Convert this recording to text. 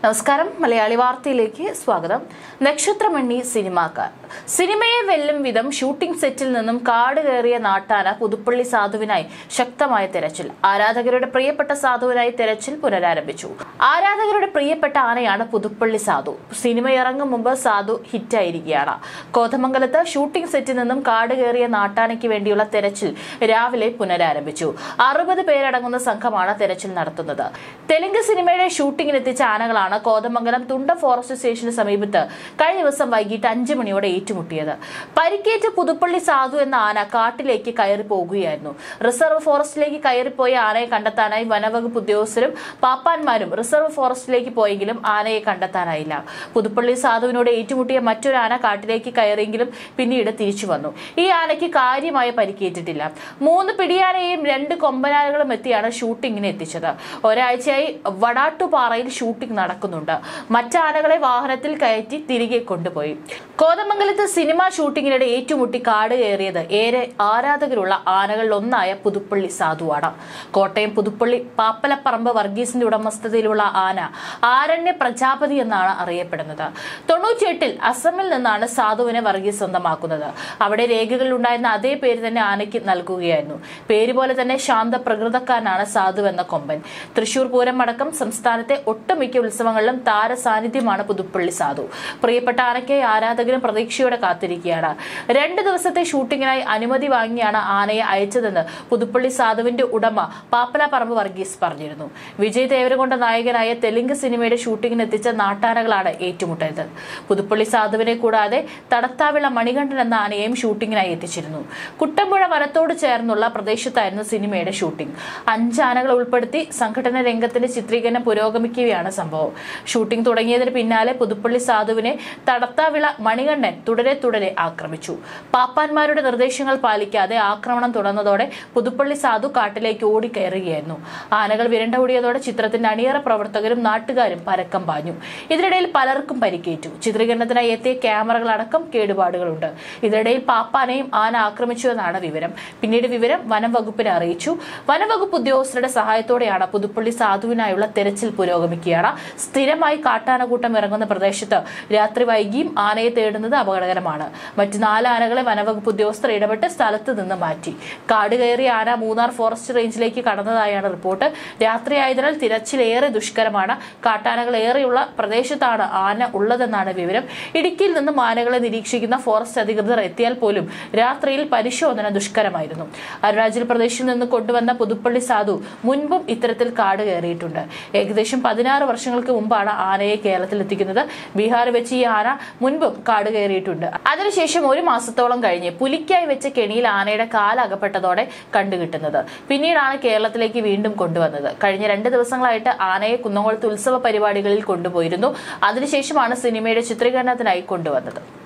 നമസ്കാരം മലയാളി വാർത്തയിലേക്ക് സ്വാഗതം നക്ഷത്രമണ്ണി സിനിമാക്കാർ സിനിമയെ വെല്ലും വിധം ഷൂട്ടിംഗ് സെറ്റിൽ നിന്നും കാട് കയറിയ നാട്ടാന പുതുപ്പള്ളി സാധുവിനായി ശക്തമായ തെരച്ചിൽ ആരാധകരുടെ പ്രിയപ്പെട്ട സാധുവിനായി തെരച്ചിൽ പുനരാരംഭിച്ചു ആരാധകരുടെ പ്രിയപ്പെട്ട ആനയാണ് പുതുപ്പള്ളി സാധു സിനിമ ഇറങ്ങും മുമ്പ് സാധു ഹിറ്റായിരിക്കുകയാണ് കോതമംഗലത്ത് ഷൂട്ടിംഗ് സെറ്റിൽ നിന്നും കാട് കയറിയ നാട്ടാനയ്ക്ക് വേണ്ടിയുള്ള തെരച്ചിൽ രാവിലെ പുനരാരംഭിച്ചു അറുപത് പേരടങ്ങുന്ന സംഘമാണ് തെരച്ചിൽ നടത്തുന്നത് തെലുങ്ക് സിനിമയുടെ ഷൂട്ടിംഗിനെത്തിച്ച ആനകളാണ് കോതമംഗലം തുണ്ട ഫോറസ്റ്റ് സ്റ്റേഷന് സമീപത്ത് കഴിഞ്ഞ ദിവസം വൈകിട്ട് അഞ്ചു മണിയോടെ ഏറ്റുമുട്ടിയത് പരിക്കേറ്റ് പുതുപ്പള്ളി സാധു എന്ന ആന കാട്ടിലേക്ക് കയറി പോകുകയായിരുന്നു റിസർവ് ഫോറസ്റ്റിലേക്ക് കയറിപ്പോയ ആനയെ കണ്ടെത്താനായി വനവകുപ്പ് ഉദ്യോഗസ്ഥരും പാപ്പാന്മാരും റിസർവ് ഫോറസ്റ്റിലേക്ക് പോയെങ്കിലും ആനയെ കണ്ടെത്താനായില്ല പുതുപ്പള്ളി സാധുവിനോട് ഏറ്റുമുട്ടിയ മറ്റൊരു ആന കാട്ടിലേക്ക് കയറിയെങ്കിലും പിന്നീട് തിരിച്ചു വന്നു ഈ ആനയ്ക്ക് കാര്യമായ പരിക്കേറ്റിട്ടില്ല മൂന്ന് പിടിയാനയും രണ്ട് കൊമ്പനാനകളും എത്തിയാണ് ഷൂട്ടിങ്ങിന് എത്തിച്ചത് ഒരാഴ്ചയായി വടാട്ടുപാറയിൽ ഷൂട്ടിംഗ് നടക്കുന്നുണ്ട് മറ്റാനകളെ വാഹനത്തിൽ കയറ്റി തിരികെ കൊണ്ടുപോയി കോതമംഗലത്ത് സിനിമാ ഷൂട്ടിങ്ങിനിടെ ഏറ്റുമുട്ടി കാട് കയറിയത് ഏറെ ആരാധകരുള്ള ആനകളിൽ ഒന്നായ പുതുപ്പള്ളി സാധുവാണ് കോട്ടയം പുതുപ്പള്ളി പാപ്പലപ്പറമ്പ് വർഗീസിന്റെ ഉടമസ്ഥതയിലുള്ള ആന ആരണ്യ പ്രജാപതി എന്നാണ് അറിയപ്പെടുന്നത് തൊണ്ണൂറ്റിയെട്ടിൽ അസമിൽ നിന്നാണ് സാധുവിനെ വർഗീസ് സ്വന്തമാക്കുന്നത് അവിടെ രേഖകളിൽ ഉണ്ടായിരുന്ന അതേ പേര് തന്നെ ആനയ്ക്ക് നൽകുകയായിരുന്നു പേര് പോലെ തന്നെ ശാന്ത പ്രകൃതക്കാരനാണ് സാധു എന്ന കൊമ്പൻ തൃശൂർ പൂരം അടക്കം സംസ്ഥാനത്തെ ഒട്ടുമിക്ക ഉത്സവങ്ങളിലും താരസാന്നിധ്യമാണ് പുതുപ്പള്ളി സാധു പ്രിയപ്പെട്ട ആനയ്ക്കായി ആരാധകരും പ്രതീക്ഷയോടെ കാത്തിരിക്കുകയാണ് രണ്ട് ദിവസത്തെ ഷൂട്ടിങ്ങിനായി അനുമതി വാങ്ങിയാണ് ആനയെ അയച്ചതെന്ന് പുതുപ്പള്ളി സാധുവിന്റെ ഉടമ പാപ്പലപ്പറമ്പ് വർഗീസ് പറഞ്ഞിരുന്നു വിജയ് ദേവരകൊണ്ട നായകനായ തെലുങ്ക് സിനിമയുടെ ഷൂട്ടിങ്ങിന് എത്തിച്ച നാട്ടാനകളാണ് ഏറ്റുമുട്ടിയത് പുതുപ്പള്ളി സാധുവിനെ കൂടാതെ തടത്താവിള മണികണ്ഠൻ എന്ന ആനയെയും ഷൂട്ടിങ്ങിനായി എത്തിച്ചിരുന്നു കുട്ടമ്പുഴ വനത്തോട് ചേർന്നുള്ള പ്രദേശത്തായിരുന്നു സിനിമയുടെ ഷൂട്ടിംഗ് അഞ്ച് ആനകളെ ഉൾപ്പെടുത്തി സംഘടന രംഗത്തിന്റെ ചിത്രീകരണം പുരോഗമിക്കുകയാണ് സംഭവം ഷൂട്ടിംഗ് തുടങ്ങിയതിന് പിന്നാലെ പുതുപ്പള്ളി സാധുവിനെ തടത്താവിള മണികണ്ഠൻ തുടരെ തുടരെ ആക്രമിച്ചു പാപ്പാന്മാരുടെ നിർദ്ദേശങ്ങൾ പാലിക്കാതെ ആക്രമണം തുടർന്നതോടെ പുതുപ്പള്ളി സാധു കാട്ടിലേക്ക് ഓടിക്കയറുകയായിരുന്നു ആനകൾ വിരണ്ട ഓടിയതോടെ ചിത്രത്തിന്റെ അണിയറ പ്രവർത്തകരും നാട്ടുകാരും പരക്കം പാഞ്ഞു ഇതിനിടയിൽ പലർക്കും പരിക്കേറ്റു ചിത്രീകരണത്തിനായി എത്തിയ ക്യാമറകളടക്കം കേടുപാടുകളുണ്ട് ഇതിനിടയിൽ പാപ്പാനെയും ആന ആക്രമിച്ചുവെന്നാണ് വിവരം പിന്നീട് വിവരം വനം വകുപ്പിനെ അറിയിച്ചു വനംവകുപ്പ് ഉദ്യോഗസ്ഥരുടെ സഹായത്തോടെയാണ് പുതുപ്പള്ളി സാധുവിനായുള്ള തെരച്ചിൽ പുരോഗമിക്കുകയാണ് സ്ഥിരമായി കാട്ടാനക്കൂട്ടം ഇറങ്ങുന്ന പ്രദേശത്ത് രാത്രി വൈകിയും ആനയെ തേടുന്നത് അപകടകരമാണ് മറ്റു നാല് ആനകളെ വനംവകുപ്പ് ഉദ്യോഗസ്ഥർ ഇടപെട്ട് സ്ഥലത്ത് നിന്ന് മാറ്റി കാട് കയറിയ ആന മൂന്നാർ ഫോറസ്റ്റ് റേഞ്ചിലേക്ക് കടന്നതായാണ് റിപ്പോർട്ട് രാത്രിയായതിനാൽ തിരച്ചിൽ ഏറെ ദുഷ്കരമാണ് കാട്ടാനകൾ ഏറെയുള്ള പ്രദേശത്താണ് ആന ഉള്ളതെന്നാണ് വിവരം ഇടുക്കിയിൽ നിന്നും ആനകളെ നിരീക്ഷിക്കുന്ന ഫോറസ്റ്റ് അധികൃതർ എത്തിയാൽ പോലും രാത്രിയിൽ പരിശോധന ദുഷ്കരമായിരുന്നു അരുണാചൽ പ്രദേശിൽ നിന്ന് കൊണ്ടുവന്ന പുതുപ്പള്ളി സാധു മുൻപും ഇത്തരത്തിൽ കാട് കയറിയിട്ടുണ്ട് ഏകദേശം പതിനാറ് വർഷങ്ങൾക്ക് മുമ്പാണ് ആനയെ കേരളത്തിൽ എത്തിക്കുന്നത് ബീഹാർ വെച്ച് ഈ ആന മുൻപും കാട് കയറിയിട്ടുണ്ട് അതിനുശേഷം ഒരു മാസത്തോളം കഴിഞ്ഞ് പുലിക്കായി വെച്ച കെണിയിൽ ആനയുടെ കാൽ അകപ്പെട്ടതോടെ കണ്ടുകിട്ടുന്നത് പിന്നീടാണ് കേരളത്തിലേക്ക് വീണ്ടും കൊണ്ടുവന്നത് കഴിഞ്ഞ രണ്ട് ദിവസങ്ങളായിട്ട് ആനയെ കുന്നംകുളത്ത് ഉത്സവ പരിപാടികളിൽ കൊണ്ടുപോയിരുന്നു അതിനുശേഷമാണ് സിനിമയുടെ ചിത്രീകരണത്തിനായി കൊണ്ടുവന്നത്